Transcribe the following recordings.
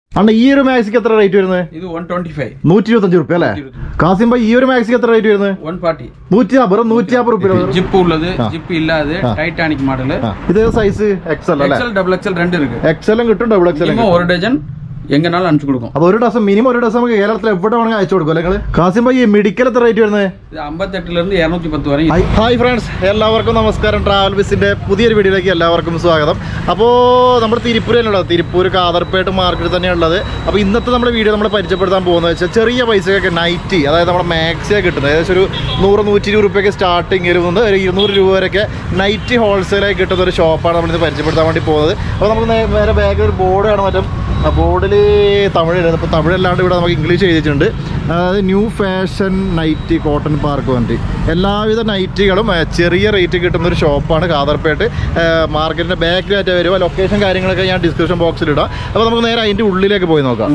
അണ്ണ ഈ ഒരു മാക്സിക്ക് എത്ര റേറ്റ് വരുന്നത് ഇത് വൺ ട്വന്റി ഫൈവ് നൂറ്റി ഇരുപത്തഞ്ച് റുപ്യ അല്ലേ കാസിം ഭായി ഈ ഒരു മാക്സിക്ക് എത്ര റേറ്റ് വരുന്നത് വൺ ഫോർട്ടി നൂറ്റി നാൽപ്പത് നൂറ്റി നാൽപ്പത് റുപ്യ ஜிப் உள்ளது ஜிப் இல்லாது டைட்டானிக் மாடல் ഇത് സൈസ് എക്സൽ അല്ലേ எக்ஸல் டபுள் எக்ஸல் ரெண்டு இருக்கு എക്സലും കിട്ടും ഡബിൾ എക്സലും மினிமம் ஒரு டஜன் எங்கனாலும் அனுப்பிச்சு கொடுக்கும் അത് ഒരു ഡസം മിനിമം ഒരു ഡസം നമുക്ക് കേരളത്തിൽ എവിടെ വേണമെങ്കിൽ അയച്ചു കൊടുക്കും നിങ്ങൾ കാസിം ഭായി ഈ മെഡിക്കൽ എത്ര റേറ്റ് വരുന്നത് இது ஐம்பத்தெட்டுல இருந்து இரநூத்தி பத்து வரை ഹായ് ഹായ് ഫ്രണ്ട്സ് എല്ലാവർക്കും നമസ്കാരം ട്രാവൽ ബിസിന്റെ പുതിയൊരു വീഡിയോയിലേക്ക് എല്ലാവർക്കും സ്വാഗതം അപ്പോൾ നമ്മുടെ തിരുപ്പൂരിലുള്ളത് തിരുപ്പൂർ കാതർപേട്ട് മാർക്കറ്റ് തന്നെയുള്ളത് അപ്പോൾ ഇന്നത്തെ നമ്മുടെ വീഡിയോ നമ്മൾ പരിചയപ്പെടുത്താൻ പോകുന്നത് വെച്ചാൽ ചെറിയ പൈസയൊക്കെ നൈറ്റി അതായത് നമ്മുടെ മാക്സിയാണ് കിട്ടുന്നത് ഏകദേശം ഒരു നൂറ് നൂറ്റി ഇരുപത് റുപ്യൊക്കെ സ്റ്റാർട്ടിങ് വരുന്നുണ്ട് ഒരു ഇരുന്നൂറ് രൂപ വരെയൊക്കെ നൈറ്റി ഹോൾസെയിലായി കിട്ടുന്ന ഒരു ഷോപ്പാണ് നമ്മളിന്ന് പരിചയപ്പെടുത്താൻ വേണ്ടി പോകുന്നത് അപ്പോൾ നമുക്ക് നേ- നേരെ ബാഗിൽ ഒരു ബോർഡ് കാണാൻ പറ്റും ആ ബോർഡിൽ തമിഴ് ഇപ്പോൾ തമിഴല്ലാണ്ട് ഇവിടെ നമുക്ക് ഇംഗ്ലീഷ് എഴുതിയിട്ടുണ്ട് അതായത് new fashion nighty cotton park വേണ്ടി എല്ലാവിധ നൈറ്റികളും ആ, ചെറിയ റേറ്റ് കിട്ടുന്ന ഒരു ഷോപ്പാണ് കാതർപേട്ട് മാർക്കറ്റിൻ്റെ ബാക്കിലായിട്ട് വരുക ലൊക്കേഷൻ കാര്യങ്ങളൊക്കെ ഞാൻ ഡിസ്ക്രിപ്ഷൻ ബോക്സിൽ ഇടാം അപ്പോൾ നമുക്ക് നേരെ അതിൻ്റെ ഉള്ളിലേക്ക് പോയി നോക്കാം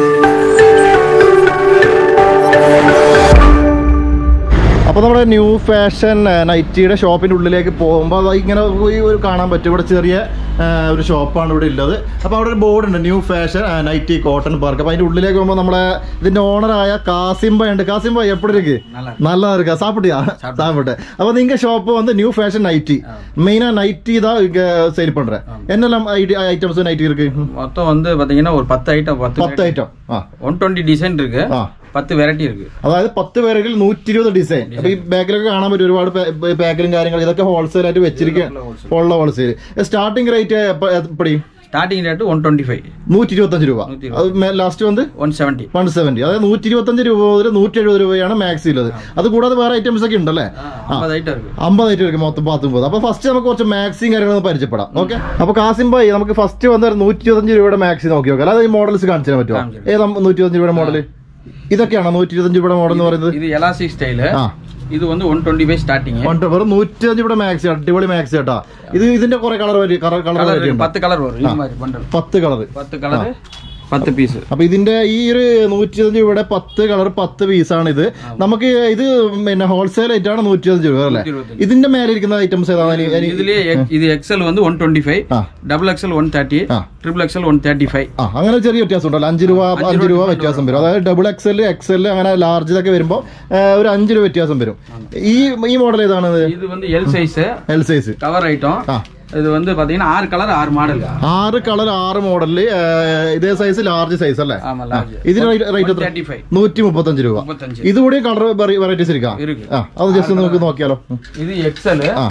അപ്പോൾ നമ്മുടെ ന്യൂ ഫാഷൻ നൈറ്റിയുടെ ഷോപ്പിൻ്റെ ഉള്ളിലേക്ക് പോകുമ്പോൾ അത് ഇങ്ങനെ പോയി ഒരു കാണാൻ പറ്റും ഇവിടെ ചെറിയ ആ, ഒരു ഷോപ്പാണ് ഇവിടെ ഉള്ളത് അപ്പോൾ അവിടെ ഒരു ബോർഡ് ഉണ്ട് new fashion nighty cotton park അപ്പോൾ അതിൻ്റെ ഉള്ളിലേക്ക് പോകുമ്പോൾ നമ്മളെ ഇതിൻ്റെ ഓണറായ കാസിംബ ഉണ്ട് കാസിംബ എപ്പോഴും ഇருக்கு நல்லா நல்லா இருக்கா சாப்பிட்டியா சாப்பிட்டேன் அப்போ நீங்க ஷாப் வந்து நியூ ஃபேஷன் நைட்டி மெயினா நைட்டி தான் இங்க சேல் பண்றேன் என்னெல்லாம் ஐட்டம்ஸ் நைட்டி இருக்கு மொத்தம் வந்து பாத்தீங்கன்னா ஒரு பத்து ஐட்டம் பத்து പത്ത് ഐറ്റം ആ ஒன் டுவெண்ட்டி டிசைன் இருக்கு ആ பத்து வெரைட்டி இருக்கு അതായത് പത്ത് പേരെങ്കിൽ നൂറ്റി ഇരുപത് ഡിസൈൻ അപ്പൊ ഈ ബാക്കിലൊക്കെ കാണാൻ പറ്റും ഒരുപാട് പാക്കിലും കാര്യങ്ങളും ഇതൊക്കെ ഹോൾസെയിൽ ആയിട്ട് വെച്ചിരിക്കുക ഉള്ള ഹോൾസെയിൽ സ്റ്റാർട്ടിംഗ് റേറ്റ് എപ്പടി starting rate one twenty five നൂറ്റി ഇരുപത്തഞ്ച് രൂപ അത് ലാസ്റ്റ് വന്ന് ஒன் செவன்ட்டி വൺ സെവന്റി അതായത് നൂറ്റി ഇരുപത്തഞ്ച് രൂപ മുതൽ നൂറ്റി എഴുപത് രൂപയാണ് മാക്സി ഉള്ളത് അത് കൂടാതെ വേറെ ഐറ്റംസ് ഒക്കെ ഉണ്ടല്ലേ ஐம்பது ஐட்டம் இருக்கு അമ്പത് ഐറ്റം എടുക്കും മൊത്തം പത്തൊമ്പത് അപ്പൊ ഫസ്റ്റ് നമുക്ക് കുറച്ച് മാക്സിയും കാര്യങ്ങളൊന്ന് പരിചയപ്പെടാം ഓക്കെ അപ്പൊ കാസിം ഭായി നമുക്ക് ഫസ്റ്റ് വന്ന ഒരു നൂറ്റി ഇരുപത്തഞ്ച് രൂപയുടെ മാക്സി നോക്കി നോക്കാം അല്ലാതെ ഈ മോഡൽസ് കാണിച്ചു തരാൻ പറ്റുമോ കാണിച്ചു ഏതാ നൂറ്റി ഇരുപത്തഞ്ച് രൂപയുടെ മോഡൽ ഇതൊക്കെയാണോ നൂറ്റി ഇരുപത്തഞ്ച് രൂപയുടെ മോഡൽ എന്ന് പറയുന്നത് இது எலாஸ்டிக் ஸ்டைலு ആ இது வந்து ஒன் டுவெண்ட்டி ஃபைவ் ஸ்டார்டிங் ഉണ്ട്. വെറും നൂറ്റി അഞ്ച് ഇവിടെ മാക്സി അടിപൊളി മാക്സി കേട്ടാ ഇത് ഇതിന്റെ കുറെ കളർ കളർ കളർ கலர் ഉണ്ട് பத்து கலர் வரும் இது மாதிரி பண்டல் പത്ത് കളർ பத்து கலர் பத்து பீஸ் അപ്പൊ ഇതിന്റെ ഈ ഒരു നൂറ്റി അഞ്ച് രൂപയുടെ പത്ത് കളർ പത്ത് പീസാണ് ഇത് നമുക്ക് ഇത് പിന്നെ ഹോൾസെയിൽ ആയിട്ടാണ് നൂറ്റി അഞ്ച് രൂപ അല്ലേ ഇതിന്റെ മേലെ ഇരിക്കുന്ന ഐറ്റംസ് ഏതാണ് ഇനി- ഇനി- இதுலயே எக்- இது எக்ஸல் வந்து ஒன் டுவெண்ட்டி ஃபைவ் ആ டபுள் எக்ஸல் ஒன் தேர்ட்டி ആ triple XL one thirty five ആ അങ്ങനെ ചെറിയ വ്യത്യാസം ഉണ്ടല്ലോ അഞ്ച് രൂപ അഞ്ച് രൂപ വ്യത്യാസം വരും അതായത് ഡബിൾ എക്സൽ എക്സൽ അങ്ങനെ ലാർജ് ഇതൊക്കെ വരുമ്പോൾ ഒരു അഞ്ച് രൂപ വ്യത്യാസം വരും ഈ ഈ മോഡൽ ഏതാണ് இது வந்து L size L size cover item ആ இது வந்து பாத்தீங்கன்னா ஆறு கலர் ஆறு மாடல் ആറ് കളർ ആറ് മോഡലില് ഇതേ സൈസ് ലാർജ് സൈസ് അല്ലേ ஆமா லார்ஜ் ഇതിന് റേറ്റ് എത്ര தேர்ட்டி ஃபைவ் നൂറ്റി മുപ്പത്തഞ്ച് രൂപ முப்பத்தஞ்சு ഇതുകൂടി കളർ വെറൈറ്റീസ് ഇരിക്കാം இருக்கு ആ അത് ജസ്റ്റ് നമുക്ക് നോക്കിയാലോ இது எக்ஸல் ആ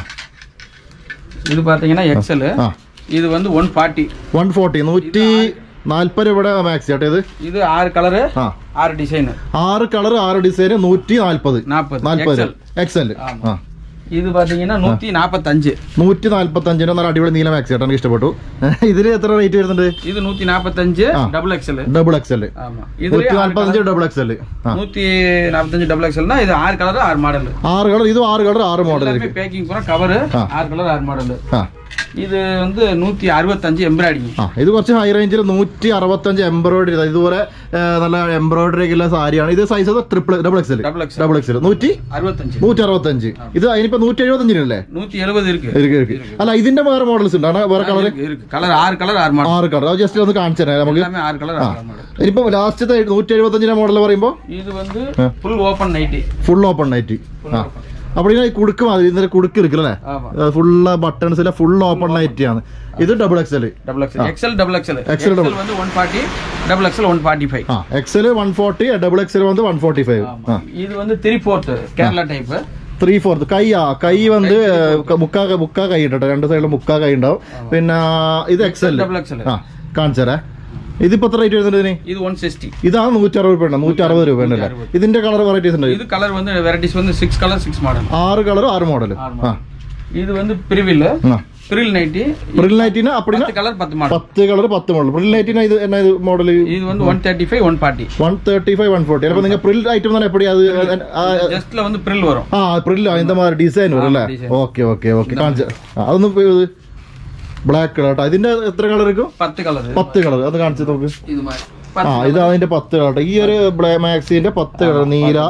இது பாத்தீங்கன்னா எக்ஸல் ആ இது வந்து ஒன் ஃபார்ட்டி വൺ ഫോർട്ടി നൂറ്റി നാല്പത് രൂപയുടെ മാക്സി ആട്ടെ ഇത് இது ஆறு கலரு ആ ஆறு டிசைன் ആറ് കളർ ആറ് ഡിസൈൻ നൂറ്റി നാല്പത് நாற்பது നാല്പത് எக்ஸல் എക്സൽ ஆமா. ആ இது பாத்தீங்கன்னா நூத்தி நாற்பத்தஞ்சு നൂറ്റി നാല്പത്തി അഞ്ചിന് നല്ല അടിപൊളി നീല മാക്സി ആട്ടോ എനിക്ക് ഇഷ്ടപ്പെട്ടു ഇതിൽ എത്ര റേറ്റ് വരുന്നുണ്ട് இது நூத்தி நாற்பத்தஞ்சு ஆ. டபுள் எக்ஸல் ഡബിൾ എക്സൽ ஆமா നൂറ്റി இதுலயே ஆறு നാല്പത്തി അഞ്ച് ഡബിൾ എക്സൽ ആ நூத்தி நாற்பத்தஞ்சு டபுள் எக்ஸல்னா இது ஆறு கலர் ஆறு மாடல் ആറ് കളർ ഇതും ആറ് കളർ ആറ് മോഡൽ எல்லாமே பேக்கிங் பூரா கவர் ஆ. ஆறு கலர் ஆறு மாடல் ആ இது வந்து நூத்தி அறுபத்தஞ்சு எம்ப்ராய்டிங் ആ ഇത് കുറച്ച് ഹൈ റേഞ്ചിൽ നൂറ്റി അറുപത്തഞ്ച് എംബ്രോയിഡറി ഇതുപോലെ ആ, നല്ല എംബ്രോയിഡറി ഉള്ള സാരിയാണ് ഇത് size triple double XL double XL double XL നൂറ്റി அறுபத்தஞ்சு നൂറ്റി അറുപത്തഞ്ച് ഇത് അതിനിപ്പോ നൂറ്റി എഴുപത്തഞ്ചിനല്ലേ நூத்தி எழுபது இருக்கு ഇருக்கு ഇருக்கு അല്ല ഇതിന്റെ വേറെ മോഡൽസ് ഉണ്ട് വേറെ കളർ இருக்கு, இருக்கு கலர் ஆறு கலர் ஆறு மாடல் ആറ് കളർ അത് ജസ്റ്റ് ഒന്ന് കാണിച്ചു തരാം നമുക്ക് எல்லாமே ஆறு கலர் ஆறு மாடல் ഇനിയിപ്പോ ലാസ്റ്റത്തെ നൂറ്റി എഴുപത്തഞ്ചിന്റെ മോഡൽ പറയുമ്പോൾ இது வந்து full open nighty full open night ആ அப்படின்னா കുടുക്ക് മാതിരി ഇതിന്റെ കുടുക്ക് ഇരിക്കല്ലേ ஆமா ഫുള്ള് ബട്ടൺസിലെ ഫുൾ ഓപ്പൺ നൈറ്റ് ആണ് ഇത് double XL double XL XL double XL XL XL double. வந்து one forty double XL one forty five ആ XL one forty double XL വന്ന് വൺ ഫോർട്ടി ഫൈവ് ആ இது வந்து three fourth Kerala type three fourth കൈ ആ കൈ വന്ന് മുക്കാ മുക്കാ കൈ ഉണ്ട് കേട്ടോ രണ്ട് സൈഡിലും മുക്കാ കൈ ഉണ്ടാവും പിന്നെ ഇത് എക്സൽ டபுள் எக்ஸல் ആ കാണിച്ചേരാ ഇതിപ്പോ എത്ര റേറ്റ് വരുന്നുണ്ട് ഇതിന് இது ஒன் சிக்ஸ்டி ഇതാണ് നൂറ്റി അറുപത് രൂപ നൂറ്റി അറുപത് രൂപ ഉണ്ടല്ലേ ഇതിന്റെ കളർ വെറൈറ്റീസ് ഉണ്ട് இது கலர் வந்து வெரைட்டிஸ் வந்து சிக்ஸ் கலர் சிக்ஸ் மாடல் ആറ് കളർ ആറ് മോഡൽ ആ இது வந்து பிரிவில் ആ பிரில் நைட்டி പ്രിൽ நைட்டினா அப்படின்னா பத்து கலர் பத்து மாடல் പത്ത് കളർ പത്ത് മോഡൽ പ്രിൽ നൈറ്റിനാ ഇത് എന്നാ ഇത് മോഡൽ இது வந்து one thirty five one forty one thirty five one forty അപ്പൊ നിങ്ങൾ പ്രിൽ ഐറ്റം തന്നെ എപ്പടി അത് ആ, ஜஸ்ட்ல வந்து பிரில் வரும் ആ പ്രില്ല இந்த மாதிரி ഡിസൈൻ വരും അല്ലേ design. ഓക്കെ ഓക്കെ ഓക്കെ കാണിച്ച അതൊന്ന് ബ്ലാക്ക് കളർ കേട്ടോ ഇതിന്റെ എത്ര കളർ இருக்கும் பத்து கலர் പത്ത് കളർ അത് കാണിച്ചു നോക്ക് இது மாதிரி ആ ഇത് അതിന്റെ പത്ത് കളർ ഈ ഒരു ബ്ലാ മാക്സിന്റെ പത്ത് കളർ നീല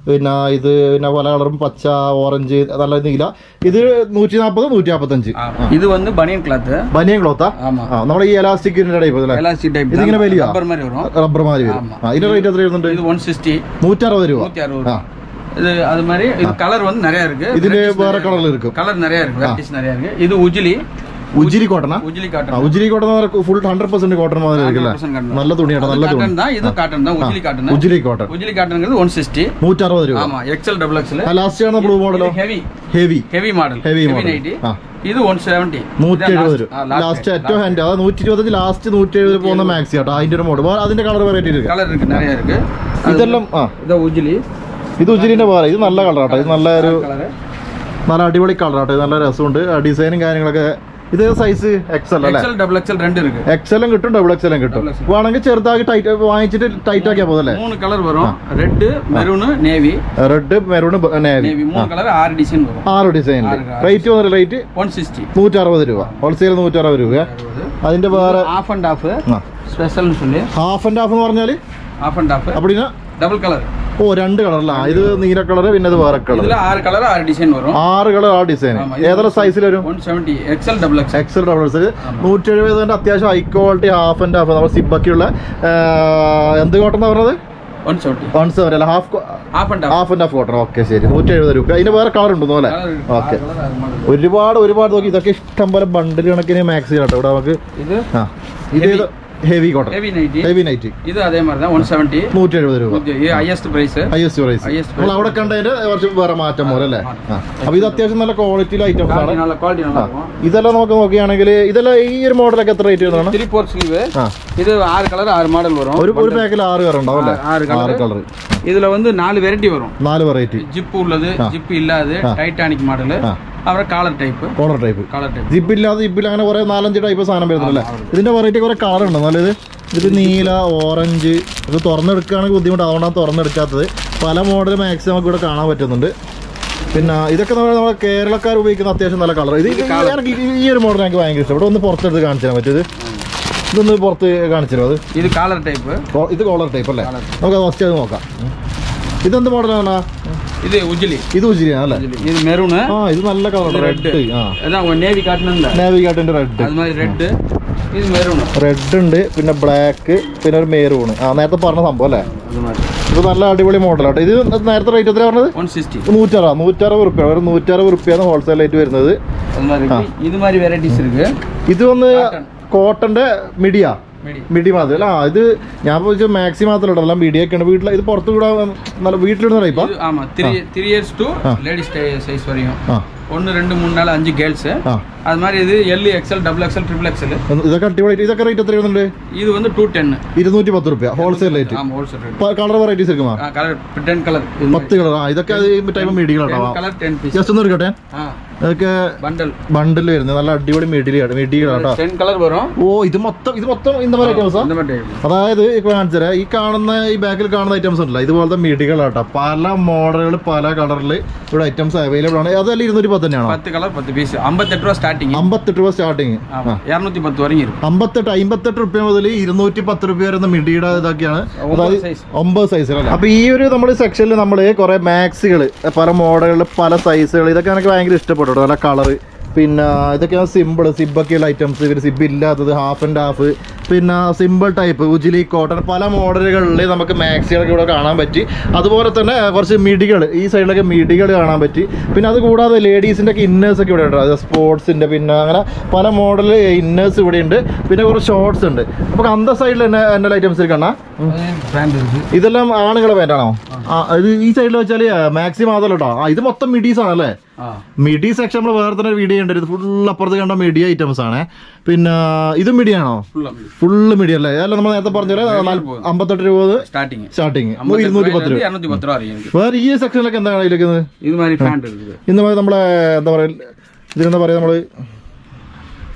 പിന്നെ ഇത് പിന്നെ പല കളറും പച്ച ഓറഞ്ച് നല്ല നീല ഇത് നൂറ്റി നാൽപ്പത് നൂറ്റി നാൽപ്പത്തഞ്ച് இது வந்து பனியன் கிளாத் ബനിയൻ ക്ലോത്താ ஆமா ആ നമ്മുടെ ഈ എലാസ്റ്റിക്കിന്റെ ടൈപ്പ് അല്ലേ எலாஸ்டிக் டைப் ഇതിങ്ങനെ വലിയ ரப்பர் மாதிரி வரும் റബ്ബർ മാതിരി വരും ആമാ. ആ ഇതിന്റെ റേറ്റ് എത്ര വരുന്നുണ്ട് இது ஒன் சிக்ஸ்டி നൂറ്ററുപത് രൂപ நூத்தி அறுபது ആ இது அது மாதிரி இது கலர் வந்து நிறைய இருக்கு ഇതിന് വേറെ കളറിൽ இருக்கும் கலர் நிறைய இருக்கு வெரைட்டிஸ் நிறைய இருக்கு இது உஜிலி ഉജിരി കോട്ടനാ உஜிலி ആ காட்டன் ഉജിരി cotton full hundred percent cotton മാതിരി ആയിരിക്കും അല്ലേ 100% cotton. നല്ല തുണിയാണ് നല്ല തുണി காட்டன் தான் இது காட்டன் தான் உஜிலி காட்டன் ഉജിരി കോട്ടൺ உஜிலி காட்டன்ங்கிறது ஒன் சிக்ஸ்டி നൂറ്ററുപത് രൂപ ஆமா எக்ஸல் டபுள் எக்ஸல் ലാസ്റ്റ് ആണ് ബ്ലൂ മോഡലോ heavy heavy heavy model Heavy model. Nighty ആ. இது ஒன் செவன்டி നൂറ്റി എഴുപത് രൂപ ലാസ്റ്റ് ഏറ്റവും ഹാൻഡ് അതായത് നൂറ്റി ഇരുപത്തഞ്ച് ലാസ്റ്റ് നൂറ്റി എഴുപത് പോകുന്ന മാക്സി കേട്ടോ അതിന്റെ ഒരു മോഡൽ അതിന്റെ കളർ വെറൈറ്റി ഇருக்கு கலர் இருக்கு நிறைய இருக்கு ഇതെല്ലാം ആ இது உஜிலி ഇത് ഉജിരിന്റെ വേറെ ഇത് നല്ല കളർ കേട്ടോ ഇത് നല്ല ഒരു கலர் നല്ല അടിപൊളി കളർ കേട്ടോ ഇത് നല്ല രസമുണ്ട് ഡിസൈനും കാര്യങ്ങളൊക്കെ ഇത് സൈസ് എക്സൽ അല്ലേ எக்ஸல் டபுள் எக்ஸல் ரெண்டு இருக்கு എക്സലും കിട്ടും ഡബിൾ എക്സലും കിട്ടും Double XL. വേണമെങ്കിൽ ചെറുതാക്കി ടൈറ്റ് വാങ്ങിച്ചിട്ട് ടൈറ്റ് ആക്കിയാ പോതല്ലേ மூணு கலர் வரும் red maroon navy red maroon navy navy மூணு கலர் ஆறு டிசைன் வரும் ആറ് ഡിസൈനിൽ ആറ് colour. റേറ്റ് വന്നിട്ട് റേറ്റ് ஒன் சிக்ஸ்டி നൂറ്റി അറുപത് രൂപ ഹോൾസെയിൽ നൂറ്റി അറുപത് രൂപ അതിന്റെ വേറെ ஆஃப் அண்ட் ஆஃப் ആ ஸ்பெஷல்னு சொல்லி ഹാഫ് ആൻഡ് ഹാഫ് എന്ന് പറഞ്ഞാൽ ஆஃப் அண்ட் ஆஃப் അപ്പടിനാ டபுள் கலர் ഓ രണ്ട് കളറല്ല ഇത് നീല കളർ പിന്നെ ഇത് വേറെ കളർ இதுல ஆறு கலர் ஆறு டிசைன் வரும் ആറ് കളർ ആ ഡിസൈൻ ആമാ, ഇത് ഏതെല്ലാം സൈസിൽ വരും one seventy XL double XL XL double XL നൂറ്റി എഴുപതിന്റെ അത്യാവശ്യം high quality half and half നമ്മൾ സിബൊക്കെയുള്ള എന്ത് കോട്ടൺ എന്ന് പറഞ്ഞത് ஒன் செவன்டி വൺ സെവൻ അല്ല half half and half half and half cotton okay ശരി നൂറ്റി എഴുപത് രൂപ അതിന് വേറെ കളർ ഉണ്ടെന്നോ അല്ലേ ഓക്കെ ഒരുപാട് ഒരുപാട് നോക്കി ഇതൊക്കെ ഇഷ്ടം പോലെ ബണ്ടിൽ കണക്കിന് മാക്സി കേട്ടോ ഇവിടെ നമുക്ക് இது ആ ഇത് heavy cotton heavy nighty heavy night இது அதே மாதிரி தான் ஒன் செவன்டி നൂറ്റി എഴുപത് രൂപ இது highest price highest price Highest നമ്മൾ അവിടെ കണ്ടതിന്റെ കുറച്ച് വേറെ മാറ്റം പോലെ അല്ലേ ആ അപ്പൊ ഇത് അത്യാവശ്യം നല്ല ക്വാളിറ്റിയിലെ ഐറ്റംസ് ആണ് நல்ல குவாலிட்டி நல்லா ആ. இருக்கும் ഇതെല്ലാം നമുക്ക് നോക്കുകയാണെങ്കിൽ ഇതെല്ലാം ഈ ഒരു മോഡലൊക്കെ എത്ര റേറ്റ് വരുന്നതാണ് த்ரீ ஃபோர் ஸ்லீவ் ആ இது ஆறு கலர் ஆறு மாடல் வரும் ഒരു ഒരു പാക്കിൽ ആറ് കളർ ഉണ്ടാവും അല്ലേ ஆறு ആറ് கலர் കളർ இதுல வந்து நாலு வெரைட்டி வரும் നാല് വെറൈറ്റി ஜிப் உள்ளது ஜிப் இல்லாது டைட்டானிக் மாடல் ആ. அப்புறம் collar type collar type collar type zip ഇല്ലാതെ ജിപ്പിൽ അങ്ങനെ കുറെ നാലഞ്ച് ടൈപ്പ് സാധനം വരുന്നുണ്ടല്ലേ ഇതിന്റെ വെറൈറ്റി കുറെ കളർ ഉണ്ട് നല്ലത് ഇത് നീല ഓറഞ്ച് ഇത് തുറന്നെടുക്കുകയാണെങ്കിൽ ബുദ്ധിമുട്ട് അതുകൊണ്ടാണ് തുറന്നെടുക്കാത്തത് പല മോഡൽ മാക്സിമം നമുക്ക് ഇവിടെ കാണാൻ പറ്റുന്നുണ്ട് പിന്നെ ഇതൊക്കെ നമ്മൾ നമ്മുടെ കേരളക്കാർ ഉപയോഗിക്കുന്ന അത്യാവശ്യം നല്ല കളർ ഇത് എനിക്ക് ഈ- ഈ ഒരു മോഡൽ എനിക്ക് ഭയങ്കര ഇഷ്ടം ഇവിടെ ഒന്ന് പുറത്തെടുത്ത് കാണിച്ചു തരാൻ പറ്റും ഇത് ഇതൊന്ന് പുറത്ത് കാണിച്ചു തരുമോ അത് இது காலர் டைப் കോ- ഇത് കോളർ ടൈപ്പ് അല്ലേ നമുക്ക് ഫസ്റ്റ് അത് നോക്കാം ഇതെന്ത് മോഡലാണ് இது உஜிலி ഇത് ഉജിരിയാണ് അല്ലേ இது மெரூன் ആ ഇത് നല്ല കളർ റെഡ് ആ அதான் நேவி காட்டணும்ல നാവിഗേറ്റിന്റെ റെഡ് அது மாதிரி ரெட் இது மெரூன் റെഡ് ഉണ്ട് പിന്നെ ബ്ലാക്ക് പിന്നെ ഒരു മെറൂൺ ആ നേരത്തെ പറഞ്ഞ സംഭവം അല്ലേ அது மாதிரி ഇത് നല്ല അടിപൊളി മോഡലാട്ടോ ഇത് നേരത്തെ റേറ്റ് എത്ര പറഞ്ഞത് ஒன் சிக்ஸ்டி നൂറ്ററുപത് നൂറ്ററുപത് റുപ്യ ഒരു നൂറ്ററുപത് റുപ്യാണ് ഹോൾസെയിൽ ആയിട്ട് വരുന്നത് அது மாதிரி இருக்கு இது மாதிரி வெரைட்டிஸ் இருக்கு ഇത് വന്ന് കോട്ടന്റെ മിഡിയ Midi. മിഡി മാതിരി അല്ല ആ, ഇത് ഞാൻ ചോദിച്ചാൽ മാക്സി മാത്രമല്ല ഇടല്ല മിഡിയൊക്കെ ഉണ്ട് വീട്ടിൽ ഇത് പുറത്ത് കൂടെ നല്ല വീട്ടിലിടുന്ന ടൈപ്പാ இது ஆமா three three years to ladies size வரையும் ആ ஒன்று ரெண்டு மூணு நாலு அஞ்சு கேர்ள்ஸ் ആ அது மாதிரி இது L XL double XL triple XL ഇതൊക്കെ അടിപൊളി ഇതൊക്കെ റേറ്റ് എത്ര വരുന്നുണ്ട് இது வந்து டூ டென் ഇരുന്നൂറ്റി പത്ത് റുപ്യ ഹോൾസെയിൽ റേറ്റ് ஆமா ஹோல்சேல் ரேட் കളർ വെറൈറ്റീസ് എടുക്കുമോ கலர் டென் கலர் പത്ത് കളർ ആ ഇതൊക്കെ അത് ഈ ടൈപ്പ് മിഡികളാട്ടോ கலர் டென் பீஸ் ജസ്റ്റ് ഒന്ന് എടുക്കട്ടെ ஆ അതൊക്കെ பண்டல் ബണ്ടിൽ വരുന്നത് നല്ല അടിപൊളി മിഡിലാണ് മിഡികളാട്ടോ டென் கலர் வரும் ഓ ഇത് മൊത്തം ഇത് മൊത്തം ഇന്ന പോലെ ഐറ്റംസാ இந்த மாதிரி type. അതായത് ഇപ്പൊ കാണിച്ചു തരാം ഈ കാണുന്ന ഈ ബാക്കിൽ കാണുന്ന ഐറ്റംസ് ഉണ്ടല്ലോ ഇതുപോലത്തെ മിഡികളാട്ടോ പല മോഡലുകൾ പല കളറിൽ ഇവിടെ ഐറ്റംസ് അവൈലബിൾ ആണ് അതല്ല ഇരുന്നൂറ്റി പത്ത് തന്നെയാണോ பத்து கலர் பத்து பீஸ் ஐம்பத்தெட்டு ரூபா ஸ்டார்டிங் അമ്പത്തെട്ട് രൂപ സ്റ്റാർട്ടിങ് ஆமா இரநூத்தி பத்து வரைக்கும் இருக்கும் അമ്പത്തെട്ട് അമ്പത്തെട്ട് റുപ്യ മുതൽ ഇരുന്നൂറ്റി പത്ത് റുപ്യ വരുന്ന മിഡിയുടെ ഇതൊക്കെയാണ് ஒன்பது சைஸ் ഒമ്പത് സൈസുകൾ അപ്പൊ ഈ ഒരു നമ്മുടെ സെക്ഷനിൽ നമ്മൾ കുറെ മാക്സികൾ പല മോഡലുകൾ പല സൈസുകൾ ഇതൊക്കെ എനിക്ക് ഭയങ്കര ഇഷ്ടപ്പെട്ടു കേട്ടോ. നല്ല കളറ് പിന്നെ ഇതൊക്കെയാണ് സിമ്പിൾ സിബൊക്കെയുള്ള ഐറ്റംസ് ഇവർ സിബ് ഇല്ലാത്തത് ഹാഫ് ആൻഡ് ഹാഫ് പിന്നെ സിമ്പിൾ ടൈപ്പ് ഉജിലി കോട്ടൺ പല മോഡലുകളിൽ നമുക്ക് മാക്സികളൊക്കെ ഇവിടെ കാണാൻ പറ്റി അതുപോലെ തന്നെ കുറച്ച് മിഡികൾ ഈ സൈഡിലൊക്കെ മിഡികൾ കാണാൻ പറ്റി പിന്നെ അത് കൂടാതെ ലേഡീസിൻ്റെ ഒക്കെ ഇന്നേഴ്സ് ഒക്കെ ഇവിടെ ഉണ്ട് അത് സ്പോർട്സിൻ്റെ പിന്നെ അങ്ങനെ പല മോഡൽ ഇന്നേഴ്സ് ഇവിടെ ഉണ്ട് പിന്നെ കുറച്ച് ഷോർട്സ് ഉണ്ട് അപ്പോൾ അന്ത സൈഡിൽ തന്നെ എൻ്റെ ഐറ്റംസ് കാണാം பிராண்ட் இருக்கு ഇതെല്ലാം ആണുങ്ങളെ പാൻറ്റാണോ ആ ഇത് ഈ സൈഡിൽ വെച്ചാൽ മാക്സി മാത്രമല്ല കേട്ടോ ആ ഇത് മൊത്തം മിഡീസ് ആണല്ലേ ஆ മിഡി സെക്ഷൻ നമ്മൾ വേറെ തന്നെ ഒരു വീഡിയോ ഉണ്ട് ഇത് ഫുൾ അപ്പുറത്ത് കണ്ട മിഡി ഐറ്റംസ് ആണ് പിന്നെ ഇതും മിഡി ആണോ ஃபுல்லா ഫുള്ള് മിഡി അല്ലേ അതല്ല നമ്മൾ നേരത്തെ പറഞ്ഞ പോലെ അമ്പത്തെട്ട് രൂപ ஸ்டார்டிங் സ്റ്റാർട്ടിങ് ഇരുന്നൂറ്റി പത്ത് രൂപ இரநூத்தி பத்து ரூபா வரைக்கும் இருக்கு വേറെ ഈ സെക്ഷനിലൊക്കെ എന്താണ് ഇതിലേക്കുന്നത് இது மாதிரி பேண்ட் இருக்குது ഇന്ന് നമ്മളെ എന്താ പറയുക ഇതിനെന്താ പറയുക നമ്മൾ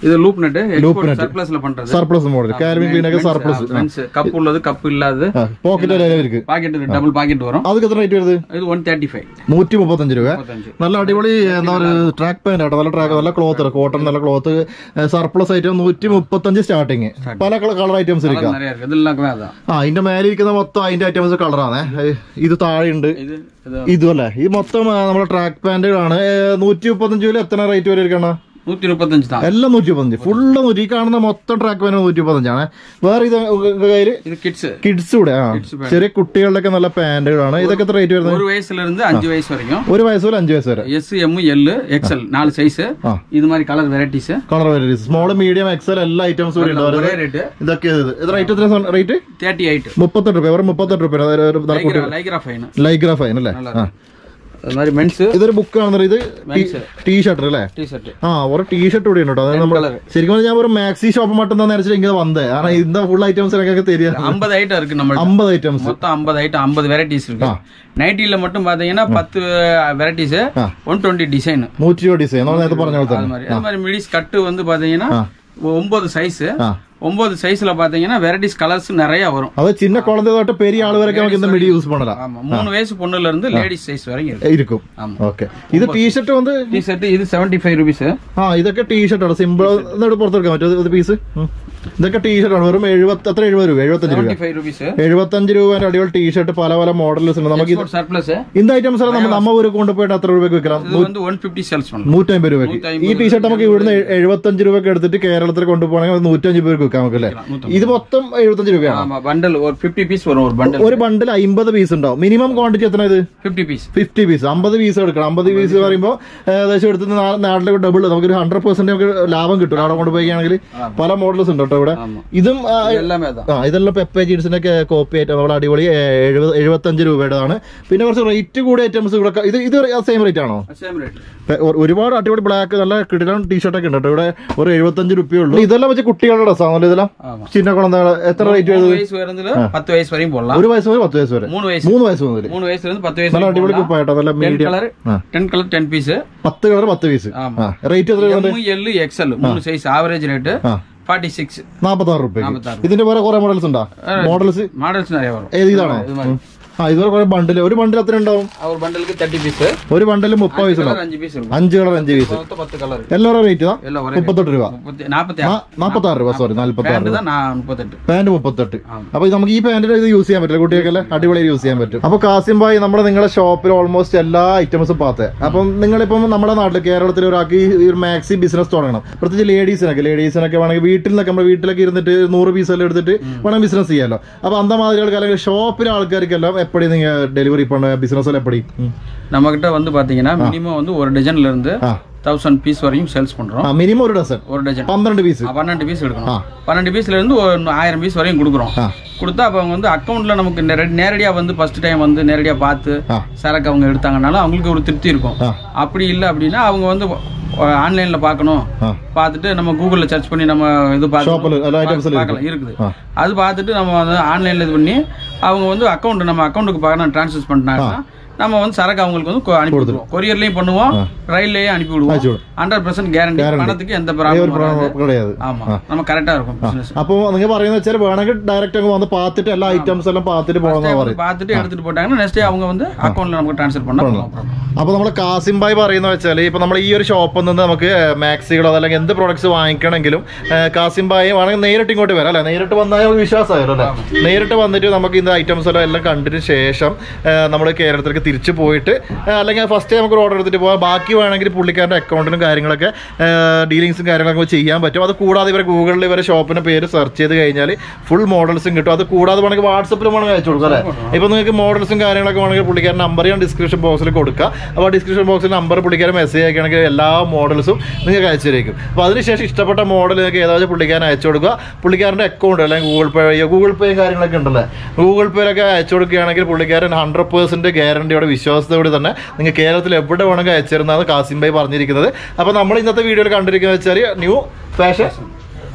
இது loop net Loop export net. சர்ப்ளஸ்ல பண்றது സർപ്ലസ് മോഡൽ കാൽവിൻ ക്ലീൻ ഒക്കെ സർപ്ലസ് மென்ஸ் கப் உள்ளது கப் இல்லாதது പോക്കറ്റ് എല്ലാം ഇருக்கு பாக்கெட் டபுள் பாக்கெட் வரும் അതൊക്കെ എത്ര റേറ്റ് വരുന്നത് இது ஒன் தேர்ட்டி ஃபைவ் നൂറ്റി മുപ്പത്തഞ്ച് രൂപ முப்பத்தஞ்சு നല്ല അടിപൊളി എന്താ പറയുക ട്രാക്ക് പാന്റ് ആട്ടോ നല്ല ട്രാക്ക് നല്ല ക്ലോത്ത് കോട്ടൺ നല്ല ക്ലോത്ത് സർപ്ലസ് ഐറ്റം നൂറ്റി മുപ്പത്തഞ്ച് സ്റ്റാർട്ടിങ് പല കളർ ഐറ്റംസ് ഇരിക്കാം நிறைய இருக்கு இதெல்லாம் அதான் ആ അതിന്റെ മേലെ ഇരിക്കുന്ന മൊത്തം അതിന്റെ ഐറ്റംസ് കളറാണ് ഇത് താഴെയുണ്ട് இது இது ഇതും അല്ലേ ഈ മൊത്തം ആ, നമ്മുടെ ട്രാക്ക് പാന്റുകളാണ് നൂറ്റി മുപ്പത്തഞ്ച് രൂപ എത്ര റേറ്റ് വരെ ഇരിക്കണം நூத்தி முப்பத்தஞ்சு தான் എല്ലാം നൂറ്റി മുപ്പത്തഞ്ച് ഫുള്ള് നൂറ്റി ഈ കാണുന്ന മൊത്തം ട്രാക്ക് പാന്റ് നൂറ്റി മുപ്പത്തഞ്ചാണ് വേറെ ഇത് കയ്യില് இது கிட்ஸ் കിഡ്സ് കൂടെ ആ ചെറിയ കുട്ടികളുടെ നല്ല പാന്റുകളാണ് ഇതൊക്കെ എത്ര റേറ്റ് വരുന്നത് ஒரு வயசுல இருந்து அஞ்சு வயசு வரைக்கும் ഒരു വയസ്സ് മുതൽ അഞ്ച് വയസ്സ് വരെ எஸ் எம் எல் எக்ஸ்எல் நாலு சைஸ் ആ. இது மாதிரி colour varieties colour varieties small medium XL എല്ലാ ഐറ്റംസും കൂടി ഉണ്ട് ஒரே ரேட்டு ഇതൊക്കെ ഇത് ഇത് റേറ്റ് എത്ര റേറ്റ് தேர்ட்டி எயிட் മുപ്പത്തെട്ട് രൂപ വെറും മുപ്പത്തെട്ട് രൂപ lycra lycra fine lycra fine അല്ലേ ആ அது மாதிரி மென்ஸ் ഇതൊരു ബുക്ക് ആണെന്ന് ഇത് Men's. ടീ ഷർട്ട് അല്ലേ டி ஷர்ட் ആ ഒരു ടീ ഷർട്ട് കൂടി ഉണ്ട് കേട്ടോ അതായത് നമ്മൾ colour. ശരിക്കും പറഞ്ഞാൽ ഞാൻ ഒരു മാക്സി ഷോപ്പ് മട്ടെന്ന് നേരത്തെ ഇങ്ങനെ വന്നേ കാരണം ഇന്ന ഫുൾ ഐറ്റംസ് ഒക്കെ തരിക ஐம்பது ஐட்டம் இருக்கு நம்ம അമ്പത് ഐറ്റംസ് மொத்தம் ஐம்பது ஐட்டம் ஐம்பது வெரைட்டிஸ் இருக்கு நைட்டில மட்டும் பாத்தீங்கன்னா பத்து வெரைட்டிஸ் ஆ. ஒன் டுவெண்ட்டி டிசைன் നൂറ്റി രൂപ ഡിസൈൻ നമ്മൾ നേരത്തെ പറഞ്ഞ പോലെ அது തന്നെ மாதிரி அது மாதிரி மிடிஸ் கட்டு வந்து பாத்தீங்கன்னா ஆ. ஒன்பது சைஸ் ആ ஒன்பது சைஸ்ல பாத்தீங்கன்னா வெரைட்டிஸ் கலர்ஸ் நிறைய வரும் അത് ചിന്ന കുളത്തെ തൊട്ട് പെരിയ ആള് വരെ നമുക്ക് இந்த മിടി യൂസ് பண்ணலாம் ஆமா மூணு வயசு பொண்ணுல இருந்து லேடிஸ் சைஸ் வரைக்கும் இருக்கு ഇരിക്കും ஆமா ഓക്കെ ഇത് ടീ ഷർട്ട് വന്ന് டி ஷர்ட் இது செவன்டி ஃபைவ் ருபீஸ் ആ ഇതൊക്കെ ടീ ഷർട്ടാണ് സിമ്പിൾ എന്നിട്ട് പുറത്തെടുക്കാൻ പറ്റും ഇത് പീസ് ഇതൊക്കെ ടീ ഷർട്ടാണ് വെറും എഴുപത്തി എത്ര എഴുപത് രൂപ എഴുപത്തഞ്ച് രൂപ செவன்டி ஃபைவ் ருபீஸ் എഴുപത്തഞ്ച് രൂപേന്റെ അടിപൊളി ടീ ഷർട്ട് പല പല മോഡൽസ് ഉണ്ട് നമുക്ക് ഇത് சர்ப்ளஸ் இந்த ഐറ്റംസ് എല്ലാം നമ്മൾ നമ്മ ഒരു കൊണ്ടുപോയിട്ട് എത്ര രൂപയ്ക്ക് വിൽക്കണം இது வந்து ஒன் பிப்டி சேல்ஸ் பண்ணலாம் നൂറ്റമ്പത് രൂപയ്ക്ക് ഈ ടീ ഷർട്ട് നമുക്ക് ഇവിടുന്ന് എഴുപത്തഞ്ച് രൂപയ്ക്ക് എടുത്തിട്ട് കേരളത്തിൽ കൊണ്ടുപോകണമെങ്കിൽ അത് നൂറ്റഞ്ച് രൂപയ്ക്ക് വിൽക്കാം നമുക്ക് അല്ലേ ഇത് മൊത്തം എഴുപത്തഞ്ച് രൂപയാണ് ஆமா பண்டல் ஒரு பிப்டி பீஸ் வரும் ஒரு பண்டல் ഒരു ബണ്ടിൽ അമ്പത് പീസ് ഉണ്ടാവും മിനിമം ക്വാണ്ടിറ്റി എത്ര ഇത് பிப்டி பீஸ் ഫിഫ്റ്റി പീസ് അമ്പത് പീസ് എടുക്കണം അമ്പത് പീസ് പറയുമ്പോൾ ഏകദേശം എടുത്ത് നാട്ടിലെ ഡബിൾ നമുക്കൊരു ഹൺഡ്രഡ് പെർസെന്റ് നമുക്ക് ലാഭം കിട്ടും അവിടെ കൊണ്ടുപോയിക്കുകയാണെങ്കിൽ പല മോഡൽസ് ഉണ്ട് കേട്ടോ ഇവിടെ ஆமா ഇതും ആ, எல்லாமே அதான் ആ ഇതെല്ലാം പെപ്പ ജീൻസിന്റെ ഒക്കെ കോപ്പി ആയിട്ട് നമ്മുടെ അടിപൊളി എഴുപത് എഴുപത്തഞ്ച് രൂപയുടെതാണ് പിന്നെ കുറച്ച് റേറ്റ് കൂടിയ ഐറ്റംസ് ഇവിടെ ഇത് ഇത് സെയിം റേറ്റ് ആണോ சேம் ரேட் പെ- ഒ- ഒരുപാട് അടിപൊളി ബ്ലാക്ക് നല്ല കിടിലൻ ടീഷർട്ട് ഒക്കെ ഉണ്ട് കേട്ടോ ഇവിടെ ഒരു എഴുപത്തഞ്ച് റുപ്യേ ഉള്ളൂ ഇതെല്ലാം വെച്ച് കുട്ടികളുടെ ഡ്രസ്സാണല്ലോ ഇതെല്ലാം ஆமா ചിന്ന കുളം എത്ര റേറ്റ് மூணு വരുന്നത് வயசு வரதுல பத்து வயசு வரையும் போடலாம் ഒരു വയസ്സ് മുതൽ പത്ത് വയസ്സ് വരെ மூணு வயசு മൂന്ന് വയസ്സ് മുതൽ மூணு வயசுல இருந்து பத்து வயசு നല്ല வரைக்கும் അടിപൊളി போடலாம். കുപ്പായിട്ടോ നല്ല டென் മീഡിയം கலர் ആ. டென் கலர் டென் பீஸ் പത്ത് കളർ പത്ത് പീസ് ஆமா ആ റേറ്റ് എത്ര വരുന്നത് எம் எல் எக்ஸ்எல் மூணு சைஸ் ஆவரேஜ் ரேட் ആ ஃபார்ட்டி சிக்ஸ் നാപ്പത്താറ് റുപ്യ നാപ്പത്താറ്. ഇതിന്റെ വേറെ കുറെ മോഡൽസ് ഉണ്ടോ മോഡൽസ് மாடல்ஸ் நிறைய வரும் ഏത് ഇതാണോ இது மாதிரி ആ ഇതുവരെ കുറെ ബണ്ടിൽ ഒരു ബണ്ടിൽ എത്ര ഉണ്ടാവും ஒரு பண்டலுக்கு தேர்ட்டி பீஸ் ഒരു ബണ്ടിൽ മുപ്പത് പീസ് ഉണ്ടാവും அஞ்சு பீஸ் இருக்கும் അഞ്ച് കളർ അഞ്ച് പീസ് மொத்தம் பத்து கலர் എല്ലാവരുടെ റേറ്റ് ഇതാ எல்லாம் ஒரே മുപ്പത്തെട്ട് രൂപ முப்பத்தி நாற்பத்தி ஆறு നാപ്പത്താറ് രൂപ സോറി നാല്പത്തി ആറ് பேண்ட் தான் நான் முப்பத்தெட்டு പാന്റ് മുപ്പത്തെട്ട് ആം. അപ്പൊ ഇത് നമുക്ക് ഈ പാന്റിൽ ഇത് യൂസ് ചെയ്യാൻ പറ്റില്ല കുട്ടികൾക്കെല്ലാം അടിപൊളി യൂസ് ചെയ്യാൻ പറ്റും അപ്പൊ കാസിം ഭായി നമ്മുടെ നിങ്ങളുടെ ഷോപ്പിൽ ഓൾമോസ്റ്റ് എല്ലാ ഐറ്റംസും പാത്തേ അപ്പം നിങ്ങളിപ്പം നമ്മുടെ നാട്ടിൽ കേരളത്തിൽ ഒരാൾക്ക് ഈ ഒരു മാക്സി ബിസിനസ് തുടങ്ങണം പ്രത്യേകിച്ച് ലേഡീസിനൊക്കെ ലേഡീസിനൊക്കെ വേണമെങ്കിൽ വീട്ടിൽ നിന്നൊക്കെ നമ്മുടെ വീട്ടിലൊക്കെ ഇരുന്നിട്ട് നൂറ് പീസ് എല്ലാം എടുത്തിട്ട് വേണമെങ്കിൽ ബിസിനസ് ചെയ്യാമല്ലോ അപ്പൊ അന്ത മാതിരികൾക്ക് അല്ലെങ്കിൽ ഷോപ്പിലെ ആൾക്കാർക്കെല്ലാം എപ്പടി നിങ്ങൾ ഡെലിവറി പണ ബിസിനസ് എല്ലാം എപ്പടി நம்ம கிட்ட வந்து பாத்தீங்கன்னா மினிமம் வந்து ஒரு டஜன்ல இருந்து ആ தௌசண்ட் பீஸ் வரையும் சேல்ஸ் பண்றோம் ആ மினிமம் ഒരു ഡസൻ ஒரு டஜன் പന്ത്രണ്ട് പീസ് பன்னெண்டு பீஸ் எடுக்கணும் ஆ. பன்னெண்டு பீஸ்ல இருந்து ஒரு ஆயிரம் பீஸ் வரையும் கொடுக்குறோம் ஆ. கொடுத்தா அப்ப அவங்க வந்து அக்கௌண்ட்ல நமக்கு நேர- நேரடியா வந்து ஃபர்ஸ்ட் டைம் வந்து நேரடியா பார்த்து ஆ. சரக்கு அவங்க எடுத்தாங்கனாலும் அவங்களுக்கு ஒரு திருப்தி இருக்கும் ஆ. அப்படி இல்லை அப்படின்னா அவங்க வந்து ஆன்லைன்ல பார்க்கணும் ആ பார்த்துட்டு நம்ம கூகுள்ல சர்ச் பண்ணி நம்ம இது ஷாப்பில் பார்த்து എല്ലാ ഐറ്റംസിലും பார்க்கலாம் இருக்குது ആ அது பார்த்துட்டு நம்ம வந்து ஆன்லைன்ல இது பண்ணி அவங்க வந்து அக்கௌண்ட் நம்ம அக்கௌண்ட்டுக்கு பார்க்கணும் ட்ரான்ஸ்ஃபர் பண்ணாங்கன்னா நம்ம வந்து சரக்கு அவங்களுக்கு வந்து கொ- அனுப்பி விடுவோம் கொரியர்லயும் பண்ணுவோம் ரயில்லையும் அனுப்பி விடுவோம் അയച്ചു വിടും ஹண்ட்ரட் பர்சன்ட் கேரண்டி பணத்துக்கு எந்த ഒരു ப்ராப்ளம் പ്രോബ്ലം கிடையாது ஆமா நம்ம கரெக்டா இருக்கும் பிசினஸ் അപ്പൊ നിങ്ങൾ പറയുന്നത് വെച്ചാൽ വേണമെങ്കിൽ ഡയറക്റ്റ് അങ്ങ് വന്ന് പാത്തിട്ട് എല്ലാ ഐറ്റംസ് എല്ലാം പാത്തിട്ട് പോകണമെന്ന് പറയും பார்த்துட்டு எடுத்துட்டு போட்டாங்கன்னா நெக்ஸ்ட் டே அவங்க வந்து அக்கௌண்ட்ல நமக்கு ட்ரான்ஸ்ஃபர் பண்ண problem. അപ്പൊ നമ്മൾ കാസിം ഭായ് പറയുന്ന വെച്ചാൽ ഇപ്പൊ നമ്മൾ ഈ ഒരു ഷോപ്പിൽ നിന്ന് നമുക്ക് മാക്സികളോ അല്ലെങ്കിൽ എന്ത് പ്രോഡക്ട്സ് വാങ്ങിക്കണമെങ്കിലും ഏഹ്, കാസിം ഭായ് വേണമെങ്കിൽ നേരിട്ട് ഇങ്ങോട്ട് വരാം അല്ലെ നേരിട്ട് വന്നാൽ നമുക്ക് വിശ്വാസമായല്ലോ അല്ലെ നേരിട്ട് വന്നിട്ട് നമുക്ക് ഇന്ന് ഐറ്റംസ് എല്ലാം എല്ലാം കണ്ടതിന് ശേഷം നമ്മൾ കേരളത്തിലേക്ക് തിരിച്ചു പോയിട്ട് ഏഹ്, അല്ലെങ്കിൽ ഫസ്റ്റ് നമുക്ക് ഓർഡർ എടുത്തിട്ട് പോകാം ബാക്കി വേണമെങ്കിൽ പുള്ളിക്കാരൻ്റെ അക്കൗണ്ടിനും കാര്യങ്ങളൊക്കെ ഡീലിങ്സും കാര്യങ്ങളൊക്കെ ചെയ്യാൻ പറ്റും അത് കൂടാതെ ഇവരെ ഗൂഗിളിൽ ഇവരെ ഷോപ്പിന്റെ പേര് സെർച്ച് ചെയ്ത് കഴിഞ്ഞാൽ ഫുൾ മോഡൽസും കിട്ടും അത് കൂടാതെ വേണമെങ്കിൽ വാട്സപ്പിൽ വേണമെങ്കിൽ അയച്ചു കൊടുക്കാം അല്ലേ ഇപ്പൊ നിങ്ങൾക്ക് മോഡൽസും കാര്യങ്ങളൊക്കെ വേണമെങ്കിൽ പുള്ളിക്കാരൻ നമ്പർ ഞാൻ ഡിസ്ക്രിപ്ഷൻ ബോക്സിൽ കൊടുക്കുക അപ്പോൾ ഡിസ്ക്രിപ്ഷൻ ബോക്സിൽ നമ്പർ പുള്ളിക്കാരൻ മെസ്സേജ് അയക്കുകയാണെങ്കിൽ എല്ലാ മോഡൽസും നിങ്ങൾക്ക് അയച്ചു തരേക്കും അപ്പോൾ അതിനുശേഷം ഇഷ്ടപ്പെട്ട മോഡൽ നിങ്ങൾക്ക് ഏതായാലും പുള്ളിക്കാരൻ അയച്ചു കൊടുക്കുക പുള്ളിക്കാരൻ്റെ അക്കൗണ്ട് അല്ലെങ്കിൽ ഗൂഗിൾ പേ വഴിയോ ഗൂഗിൾ പേയും കാര്യങ്ങളൊക്കെ ഉണ്ടല്ലേ ഗൂഗിൾ പേയിലൊക്കെ അയച്ചു കൊടുക്കുകയാണെങ്കിൽ പുള്ളിക്കാരൻ ഹൺഡ്രഡ് പേഴ്സൻറ്റ് ഗ്യാരണ്ടിയോടെ വിശ്വാസത്തോടെ തന്നെ നിങ്ങൾ കേരളത്തിൽ എവിടെ വേണമെങ്കിൽ അയച്ചു തരുന്നതാണ് കാസിം ഭായി പറഞ്ഞിരിക്കുന്നത് അപ്പോൾ നമ്മൾ ഇന്നത്തെ വീഡിയോയിൽ കണ്ടിരിക്കുന്നത് വെച്ചാൽ new fashion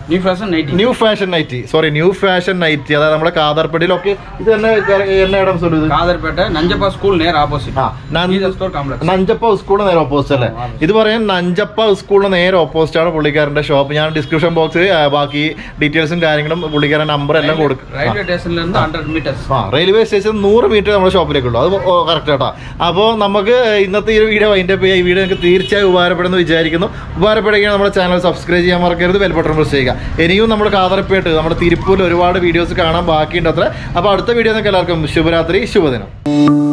new fashion nightie new fashion nightie sorry new fashion nightie അതായത് നമ്മുടെ കാദർപ്പടിയിലൊക്കെ ഇത് തന്നെ എന്നെ ഇടം സോറി ഇത് കാതർപേട്ട നഞ്ചപ്പ സ്കൂൾ നേർ ഓപ്പോസിറ്റ് ആ, നൻ- ഗീത സ്റ്റോർ കോംപ്ലക്സ് നഞ്ചപ്പ സ്കൂളിന് നേരെ ഓപ്പോസിറ്റ് അല്ലേ ഇത് പറയാൻ നഞ്ചപ്പ സ്കൂളിന് നേരെ ഓപ്പോസിറ്റ് ആണ് പുള്ളിക്കാരന്റെ ഷോപ്പ് ഞാൻ ഡിസ്ക്രിപ്ഷൻ ബോക്സിൽ ബാക്കി ഡീറ്റെയിൽസും കാര്യങ്ങളും പുള്ളിക്കാരൻ നമ്പർ എല്ലാം കൊടുക്കും ரயில்வே ஸ்டேஷன்ல இருந்து ஹண்ட்ரட் மீட்டர்ஸ் ആ റെയിൽവേ സ്റ്റേഷൻ നൂറ് മീറ്റർ നമ്മുടെ ഷോപ്പിലേക്കുള്ളൂ അത് കറക്റ്റ് കേട്ടോ അപ്പോൾ നമുക്ക് ഇന്നത്തെ ഈ ഒരു വീഡിയോ അതിൻ്റെ ഈ വീഡിയോ നിങ്ങൾക്ക് തീർച്ചയായും ഉപകാരപ്പെടുമെന്ന് വിചാരിക്കുന്നു ഉപകാരപ്പെടുകയാണ് നമ്മുടെ ചാനൽ സബ്സ്ക്രൈബ് ചെയ്യാൻ മറക്കരുത് ബെൽ ബട്ടൺ പ്രസ് ചെയ്യുക ഇനിയും നമ്മുടെ കാതറപ്പേട്ട് നമ്മുടെ തിരുപ്പൂരിൽ ഒരുപാട് വീഡിയോസ് കാണാൻ ബാക്കിയുണ്ട് അത്ര അപ്പോൾ അടുത്ത വീഡിയോ നിങ്ങൾക്ക് എല്ലാവർക്കും ശുഭരാത്രി ശുഭദിനം